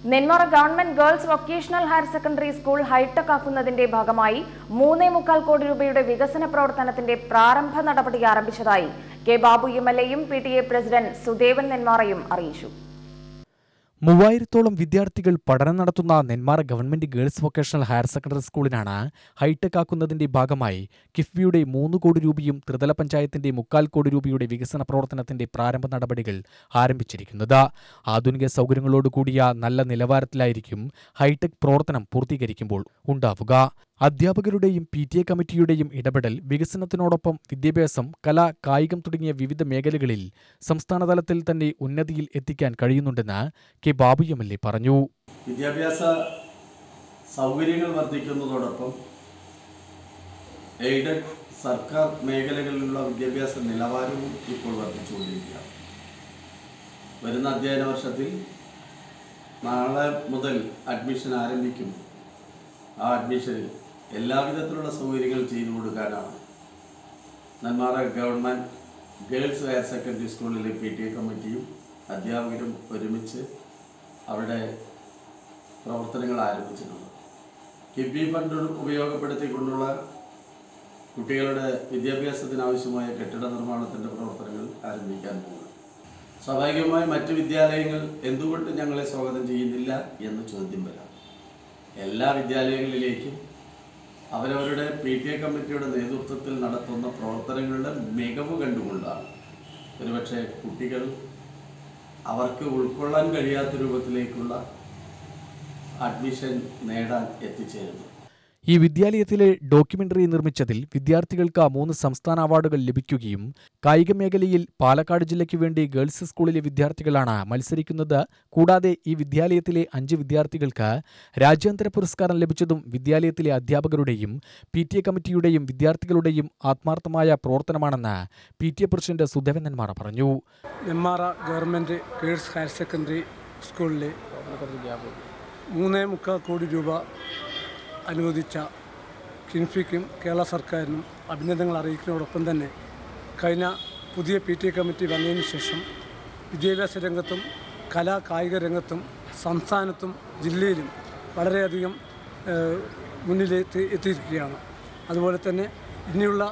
Nenmara government girls vocational higher secondary school hi-tech ആക്കുന്നതിന്റെ ഭാഗമായി മൂന്നേ മുക്കാൽ കോടി രൂപയുടെ വികസന പ്രവർത്തനത്തിന്റെ പ്രാരംഭ നടപടി ആരംഭിച്ചതായി കെ ബാബു എം എൽ എയും P T A president Sudevan നെന്മാറയും അറിയിച്ചു മൂവായിരത്തോളം വിദ്യാർത്ഥികൾ പഠനം നടത്തുന്ന Nenmara government girls vocational higher secondary സ്കൂളിനാണ് ഹൈടെക് ആക്കുന്നതിന്റെ ഭാഗമായി കിഫ്ബിയുടെ മൂന്ന് കോടി രൂപയും ത്രിതല പഞ്ചായത്തിന്റെ മുക്കാൽ കോടി രൂപയുടെ വികസന പ്രവർത്തനത്തിന്റെ പ്രാരംഭ നടപടികൾ ആരംഭിച്ചിരിക്കുന്നത് ആധുനിക സൗകര്യങ്ങളോടുകൂടിയ നല്ല നിലവാരത്തിലായിരിക്കും ഹൈടെക് പ്രവർത്തനം പൂർത്തീകരിക്കുമ്പോൾ ഉണ്ടാവുക അധ്യാപകരുടെയും പി ടി എ കമ്മിറ്റിയുടെയും ഇടപെടൽ വികസനത്തിനോടൊപ്പം വിദ്യാഭ്യാസം കല കായികം തുടങ്ങിയ വിവിധ മേഖലകളിൽ സംസ്ഥാനതലത്തിൽ തന്നെ ഉന്നതിയിൽ എത്തിക്കാൻ കഴിയുന്നുണ്ടെന്ന് K Babu M L A പറഞ്ഞു വിദ്യാഭ്യാസ സൗകര്യങ്ങൾ വർദ്ധിക്കുന്നതോടൊപ്പം എയ്ഡഡ് സർക്കാർ മേഖലകളിലുള്ള വിദ്യാഭ്യാസ നിലവാരവും ഇപ്പോൾ വർദ്ധിച്ചുകൊണ്ടിരിക്കുകയാണ് വരുന്ന അധ്യയന വർഷത്തിൽ നാളെ മുതൽ അഡ്മിഷൻ ആരംഭിക്കും ആ അഡ്മിഷനിൽ എല്ലാവിധത്തിലുള്ള സൗകര്യങ്ങൾ ചെയ്തു കൊടുക്കാനാണ് Nenmara government girls higher secondary സ്കൂളിലെ പി ടി എ കമ്മിറ്റിയും അധ്യാപകരും ഒരുമിച്ച് അവിടെ പ്രവർത്തനങ്ങൾ ആരംഭിച്ചിട്ടുണ്ട് കിബി ഫണ്ട് ഉപയോഗപ്പെടുത്തിക്കൊണ്ടുള്ള കുട്ടികളുടെ വിദ്യാഭ്യാസത്തിനാവശ്യമായ കെട്ടിട നിർമ്മാണത്തിൻ്റെ പ്രവർത്തനങ്ങൾ ആരംഭിക്കാൻ പോകുന്നു സ്വാഭാവികമായി മറ്റ് വിദ്യാലയങ്ങൾ എന്തുകൊണ്ട് ഞങ്ങളെ സ്വാഗതം ചെയ്യുന്നില്ല എന്ന് ചോദ്യം വരാം എല്ലാ വിദ്യാലയങ്ങളിലേക്കും അവരവരുടെ പി ടി എ കമ്മിറ്റിയുടെ നേതൃത്വത്തിൽ നടത്തുന്ന പ്രവർത്തനങ്ങളുടെ മികവ് കണ്ടുകൊണ്ടാണ് ഒരുപക്ഷെ കുട്ടികൾ അവർക്ക് ഉൾക്കൊള്ളാൻ കഴിയാത്ത രൂപത്തിലേക്കുള്ള അഡ്മിഷൻ നേടാൻ എത്തിച്ചേരുന്നു ഈ വിദ്യാലയത്തിലെ ഡോക്യുമെന്ററി നിർമ്മിച്ചതിൽ വിദ്യാർത്ഥികൾക്ക് മൂന്ന് സംസ്ഥാന അവാർഡുകൾ ലഭിക്കുകയും കായിക മേഖലയിൽ പാലക്കാട് ജില്ലയ്ക്ക് വേണ്ടി ഗേൾസ് സ്കൂളിലെ വിദ്യാർത്ഥികളാണ് മത്സരിക്കുന്നത് കൂടാതെ ഈ വിദ്യാലയത്തിലെ അഞ്ച് വിദ്യാർത്ഥികൾക്ക് രാജ്യാന്തര പുരസ്കാരം ലഭിച്ചതും വിദ്യാലയത്തിലെ അധ്യാപകരുടെയും പി ടി എ കമ്മിറ്റിയുടെയും വിദ്യാർത്ഥികളുടെയും ആത്മാർത്ഥമായ പ്രവർത്തനമാണെന്ന് P T A president Sudevan Nenmara പറഞ്ഞു Nenmara government girls higher secondary സ്കൂളിൽ മൂന്നേ മുക്കാൽ കോടി രൂപ അനുവദിച്ച കിൻഫിക്കും കേരള സർക്കാരിനും അഭിനന്ദനങ്ങൾ അറിയിക്കുന്നതോടൊപ്പം തന്നെ കഴിഞ്ഞ പുതിയ പി ടി എ കമ്മിറ്റി വന്നതിന് ശേഷം വിദ്യാഭ്യാസ രംഗത്തും കലാ കായിക രംഗത്തും സംസ്ഥാനത്തും ജില്ലയിലും വളരെയധികം ഏഹ്, മുന്നിലെത്തി എത്തിയിരിക്കുകയാണ് അതുപോലെ തന്നെ ഇനിയുള്ള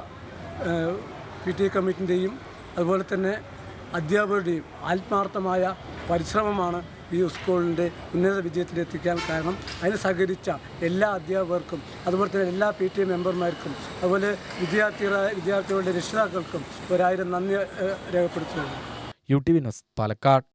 പി ടി എ കമ്മിറ്റിൻ്റെയും അതുപോലെ തന്നെ അധ്യാപകരുടെയും ആത്മാർത്ഥമായ പരിശ്രമമാണ് ഈ സ്കൂളിൻ്റെ ഉന്നത വിജയത്തിലെത്തിക്കാൻ കാരണം അതിന് സഹകരിച്ച എല്ലാ അധ്യാപകർക്കും അതുപോലെ തന്നെ എല്ലാ പി ടി എ മെമ്പർമാർക്കും അതുപോലെ വിദ്യാർത്ഥികളെ വിദ്യാർത്ഥികളുടെ രക്ഷിതാക്കൾക്കും ഒരായിരം നന്ദി ഏഹ്, രേഖപ്പെടുത്തുന്നു U T V news Palakkad